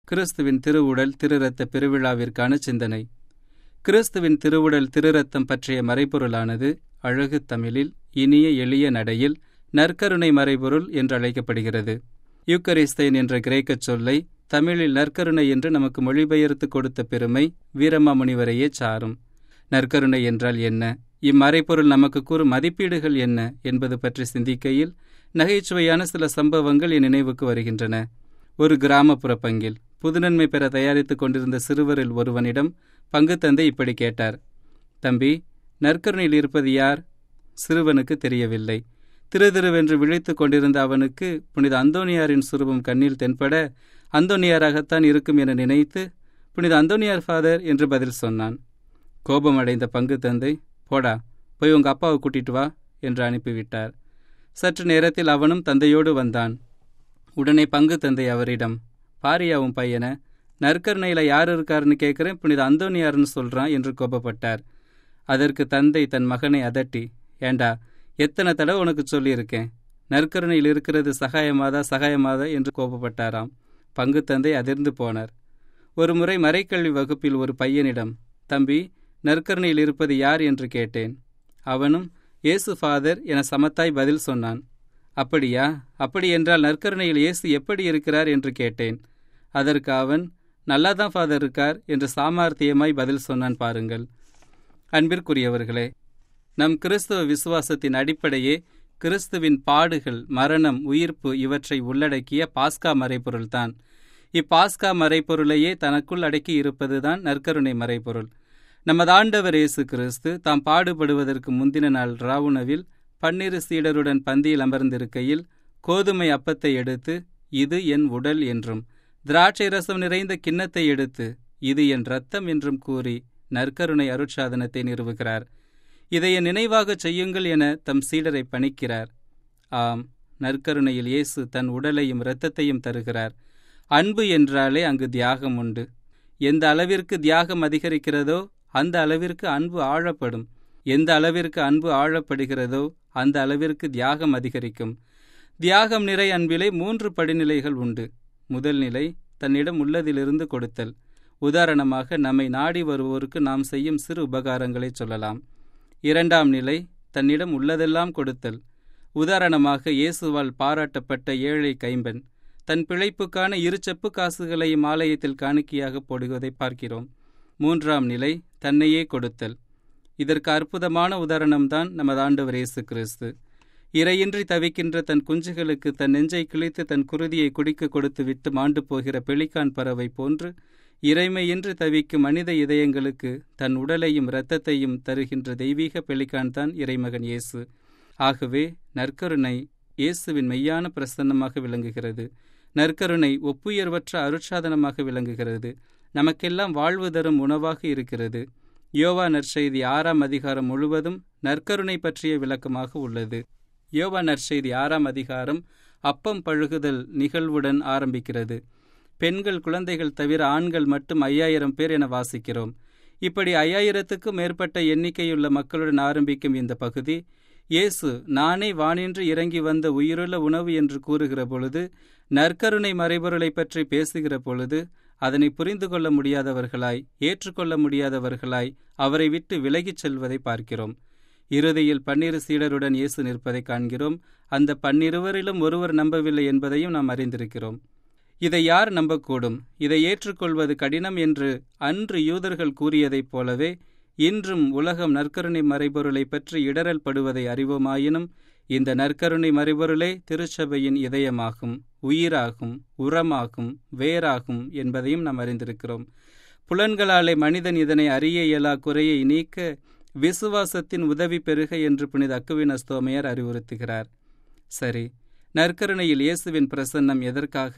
கிறிஸ்துவின் திருவுடல் திருரத்த பெருவிழாவிற்கான சிந்தனை கிறிஸ்துவின் திருவுடல் திருரத்தம் பற்றிய மறைபொருளானது அழகு தமிழில் இனிய எளிய நடையில் நற்கருணை மறைபொருள் என்று அழைக்கப்படுகிறது யூக்கரிஸ்தைன் என்ற கிரேக்கச் சொல்லை தமிழில் நற்கருணை என்று நமக்கு மொழிபெயர்த்து கொடுத்த பெருமை வீரமா முனிவரையே சாரும் நற்கருணை என்றால் என்ன இம்மறைப்பொருள் நமக்கு கூறும் மதிப்பீடுகள் என்ன என்பது பற்றி சிந்திக்கையில் நகைச்சுவையான சில சம்பவங்கள் என் நினைவுக்கு வருகின்றன ஒரு கிராமப்புற பங்கில் புதுநன்மை பெற தயாரித்துக் கொண்டிருந்த சிறுவரில் ஒருவனிடம் பங்கு தந்தை இப்படி கேட்டார் தம்பி நற்கருணையில் இருப்பது யார் சிறுவனுக்கு தெரியவில்லை திருதிருவென்று விழித்துக் கொண்டிருந்த அவனுக்கு புனித அந்தோனியாரின் சுரூபம் கண்ணில் தென்பட அந்தோனியாராகத்தான் இருக்கும் என நினைத்து புனித அந்தோனியார் ஃபாதர் என்று பதில் சொன்னான் கோபமடைந்த பங்கு தந்தை போடா போய் உங்க அப்பாவை கூட்டிட்டு வா என்று அனுப்பிவிட்டார் சற்று நேரத்தில் அவனும் தந்தையோடு வந்தான் உடனே பங்கு தந்தை அவரிடம் பாரியாவும் பையனை நற்கருணையில் யார் இருக்காருன்னு கேட்குறேன் புனித அந்தோனியார்னு சொல்கிறான் என்று கோபப்பட்டார் அதற்கு தந்தை தன் மகனை அதட்டி ஏண்டா எத்தனை தடவை உனக்கு சொல்லியிருக்கேன் நற்கருணையில் இருக்கிறது சகாயமாதா சகாயமாதா என்று கோபப்பட்டாராம் பங்கு தந்தை அதிர்ந்து போனார் ஒரு முறை மறைக்கல்வி வகுப்பில் ஒரு பையனிடம் தம்பி நற்கருணையில் இருப்பது யார் என்று கேட்டேன் அவனும் இயேசு ஃபாதர் என சமத்தாய் பதில் சொன்னான் அப்படியா அப்படி என்றால் நற்கருணையில் இயேசு எப்படி இருக்கிறார் என்று கேட்டேன் அதற்கு அவன் நல்லாதான் ஃபாதர் இருக்கார் என்று சாமார்த்தியமாய் பதில் சொன்னான் பாருங்கள் அன்பிற்குரியவர்களே நம் கிறிஸ்துவ விசுவாசத்தின் அடிப்படையே கிறிஸ்துவின் பாடுகள் மரணம் உயிர்ப்பு இவற்றை உள்ளடக்கிய பாஸ்கா மறைப்பொருள்தான் இப்பாஸ்கா மறைப்பொருளையே தனக்குள் அடக்கி இருப்பதுதான் நற்கருணை மறைப்பொருள் நமது ஆண்டவர் இயேசு கிறிஸ்து தாம் பாடுபடுவதற்கு முந்தின நாள் ராவுணவில் பன்னிரு சீடருடன் பந்தியில் அமர்ந்திருக்கையில் கோதுமை அப்பத்தை எடுத்து இது என் உடல் என்றும் திராட்சை ரசம் நிறைந்த கிண்ணத்தை எடுத்து இது என் ரத்தம் என்றும் கூறி நற்கருணை அருட்சாதனத்தை நிறுவுகிறார் இதைய நினைவாகச் செய்யுங்கள் என தம் சீடரை பணிக்கிறார் ஆம் நற்கருணையில் இயேசு தன் உடலையும் இரத்தத்தையும் தருகிறார் அன்பு என்றாலே அங்கு தியாகம் உண்டு எந்த அளவிற்கு தியாகம் அதிகரிக்கிறதோ அந்த அளவிற்கு அன்பு ஆழப்படும் எந்த அளவிற்கு அன்பு ஆழப்படுகிறதோ அந்த அளவிற்கு தியாகம் அதிகரிக்கும் தியாகம் நிறை அன்பிலே மூன்று படிநிலைகள் உண்டு முதல் நிலை தன்னிடம் உள்ளதிலிருந்து கொடுத்தல் உதாரணமாக நம்மை நாடி வருவோருக்கு நாம் செய்யும் சிறு உபகாரங்களை சொல்லலாம் இரண்டாம் நிலை தன்னிடம் உள்ளதெல்லாம் கொடுத்தல் உதாரணமாக இயேசுவால் பாராட்டப்பட்ட ஏழை கைம்பெண் தன் பிழைப்புக்கான இரு செப்பு காசுகளையும் ஆலயத்தில் காணிக்கையாக போடுவதை பார்க்கிறோம் மூன்றாம் நிலை தன்னையே கொடுத்தல் இதற்கு அற்புதமான உதாரணம்தான் நமது ஆண்டவர் இயேசு கிறிஸ்து இறையின்றி தவிக்கின்ற தன் குஞ்சுகளுக்கு தன் நெஞ்சை கிழித்து தன் குருதியை குடிக்க கொடுத்து விட்டு மாண்டு போகிற பெளிக்கான் பறவை போன்று இறைமையின்றி தவிக்கும் மனித இதயங்களுக்கு தன் உடலையும் இரத்தத்தையும் தருகின்ற தெய்வீக பெளிக்கான் தான் இறைமகன் இயேசு ஆகவே நற்கருணை இயேசுவின் மெய்யான பிரசன்னமாக விளங்குகிறது நற்கருணை ஒப்புயர்வற்ற அருட்சாதனமாக விளங்குகிறது நமக்கெல்லாம் வாழ்வு தரும் உணவாக இருக்கிறது யோவா நற்செய்தி ஆறாம் அதிகாரம் முழுவதும் நற்கருணை பற்றிய விளக்கமாக உள்ளது யோவா நற்செய்தி ஆறாம் அதிகாரம் அப்பம் பழுகுதல் நிகழ்வுடன் ஆரம்பிக்கிறது பெண்கள் குழந்தைகள் தவிர ஆண்கள் மட்டும் ஐயாயிரம் பேர் என வாசிக்கிறோம் இப்படி ஐயாயிரத்துக்கும் மேற்பட்ட எண்ணிக்கையுள்ள மக்களுடன் ஆரம்பிக்கும் இந்த பகுதி இயேசு நானே வானின்று இறங்கி வந்த உயிருள்ள உணவு என்று கூறுகிற பொழுது நற்கருணை மறைபொருளை பற்றி பேசுகிற பொழுது அதனை புரிந்து கொள்ள முடியாதவர்களாய் ஏற்றுக்கொள்ள முடியாதவர்களாய் அவரை விட்டு விலகிச் செல்வதை பார்க்கிறோம் இறுதியில் பன்னிரு சீடருடன் இயேசு நிற்பதை காண்கிறோம் அந்த பன்னிருவரிலும் ஒருவர் நம்பவில்லை என்பதையும் நாம் அறிந்திருக்கிறோம் இதை யார் நம்பக்கூடும் இதை ஏற்றுக்கொள்வது கடினம் என்று அன்று யூதர்கள் கூறியதைப் போலவே இன்றும் உலகம் நற்கருணை மறைபொருளை பற்றி இடரல் படுவதை அறிவோமாயினும் இந்த நற்கருணை மறைபொருளே திருச்சபையின் இதயமாகும் உயிராகும் உரமாகும் வேராகும் என்பதையும் நாம் அறிந்திருக்கிறோம் புலன்களாலே மனிதன் இதனை அறிய இயலா குறையை நீக்க விசுவாசத்தின் உதவி பெருக என்று புனித அக்குவினஸ்தோமையர் அறிவுறுத்துகிறார் சரி நற்கருணையில் இயேசுவின் பிரசன்னம் எதற்காக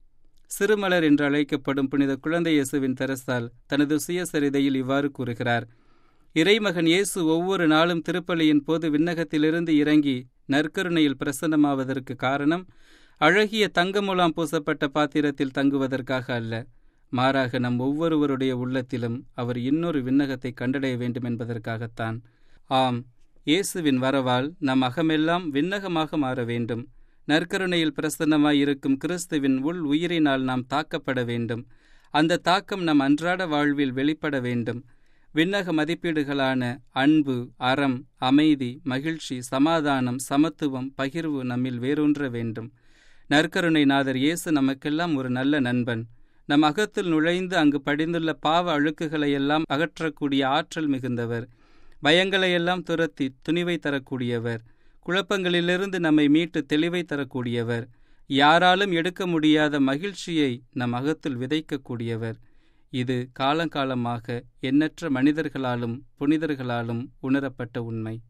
சிறுமலர் என்று அழைக்கப்படும் புனித குழந்தை இயேசுவின் தெரசால் தனது சுயசரிதையில் இவ்வாறு கூறுகிறார் இறைமகன் இயேசு ஒவ்வொரு நாளும் திருப்பலியின் போது விண்ணகத்திலிருந்து இறங்கி நற்கருணையில் பிரசன்னமாவதற்கு காரணம் அழகிய தங்கமுலாம் பூசப்பட்ட பாத்திரத்தில் தங்குவதற்காக அல்ல மாறாக நம் ஒவ்வொருவருடைய உள்ளத்திலும் அவர் இன்னொரு விண்ணகத்தை கண்டடைய வேண்டும் என்பதற்காகத்தான் ஆம் இயேசுவின் வரவால் நம் அகமெல்லாம் விண்ணகமாக மாற வேண்டும் நற்கருணையில் பிரசன்னமாய் இருக்கும் கிறிஸ்துவின் உள் உயிரினால் நாம் தாக்கப்பட வேண்டும் அந்த தாக்கம் நம் அன்றாட வாழ்வில் வெளிப்பட வேண்டும் விண்ணக மதிப்பீடுகளான அன்பு அறம் அமைதி மகிழ்ச்சி சமாதானம் சமத்துவம் பகிர்வு நம்மில் வேரூன்ற வேண்டும் நற்கருணை நாதர் இயேசு நமக்கெல்லாம் ஒரு நல்ல நண்பன் நம் அகத்தில் நுழைந்து அங்கு படிந்துள்ள பாவ அழுக்குகளையெல்லாம் அகற்றக்கூடிய ஆற்றல் மிகுந்தவர் பயங்களையெல்லாம் துரத்தி துணிவை தரக்கூடியவர் குழப்பங்களிலிருந்து நம்மை மீட்டு தெளிவை தரக்கூடியவர் யாராலும் எடுக்க முடியாத மகிழ்ச்சியை நம் அகத்தில் விதைக்கக்கூடியவர் இது காலங்காலமாக எண்ணற்ற மனிதர்களாலும் புனிதர்களாலும் உணரப்பட்ட உண்மை